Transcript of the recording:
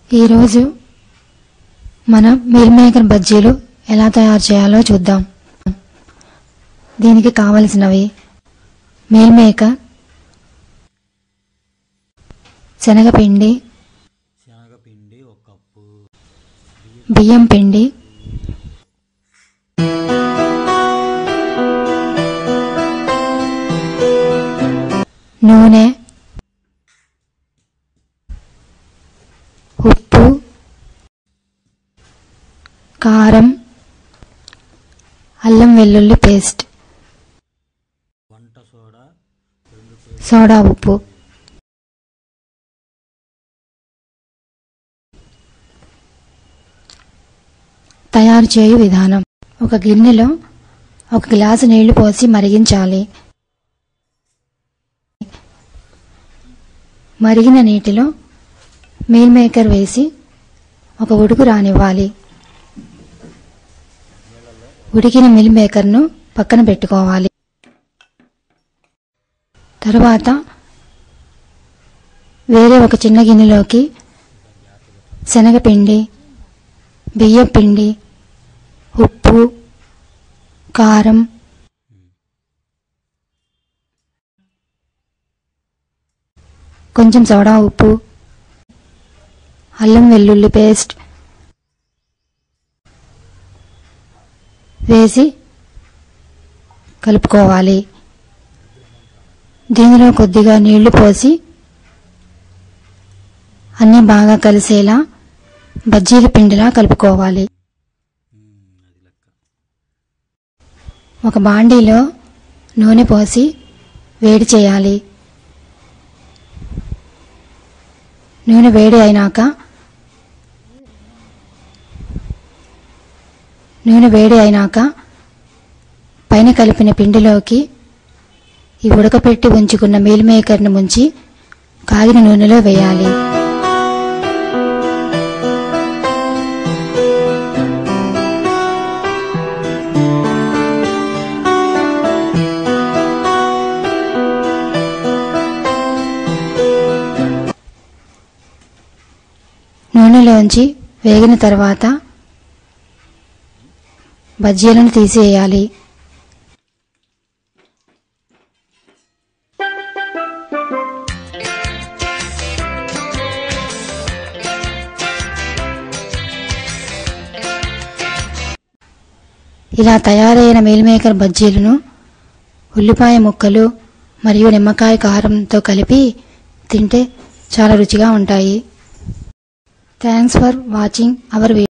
ఈరోజు మనం meal maker బజ్జీలు ఎలా తయారు చేయాలో చూద్దాం దీనికి కావలసినవి మీల్ మేకర్ శనగపిండి శనగపిండి ఒక కప్పు బియ్యం పిండి నూనె ఉప్పు కారం అల్లం వెల్లుల్లి పేస్ట్ వంట సోడా రెండు టే- సోడా ఉప్పు తయారు చేయు విధానం ఒక గిన్నెలో ఒక గ్లాసు నీళ్లు పోసి మరిగించాలి మరిగిన నీటిలో మీల్ మేకర్ వేసి ఒక ఉడుకు రానివ్వాలి ఉడికిన మిల్ మేకర్ను పక్కన పెట్టుకోవాలి తరువాత వేరే ఒక చిన్న గిన్నెలోకి శనగపిండి బియ్యం పిండి ఉప్పు కారం కొంచెం సోడా ఉప్పు అల్లం వెల్లుల్లి పేస్ట్ వేసి కలుపుకోవాలి దీనిలో కొద్దిగా నీళ్లు పోసి అన్నీ బాగా కలిసేలా బజ్జీల పిండిలా కలుపుకోవాలి ఉమ్, అది లెక్క ఒక బాండీలో నూనె పోసి వేడి చేయాలి నూనె వేడి అయినాక నూనె వేడి అయినాక పైన కలిపిన పిండిలోకి ఈ ఉడకపెట్టి ఉంచుకున్న మీల్ మేకర్ను ముంచి కాగిన నూనెలో వేయాలి నూనెలోంచి వేగిన తర్వాత బజ్జీలను తీసేయాలి ఇలా తయారైన మీల్ మేకర్ బజ్జీలను ఉల్లిపాయ ముక్కలు మరియు నిమ్మకాయ కారంతో కలిపి తింటే చాలా రుచిగా ఉంటాయి thanks for watching our video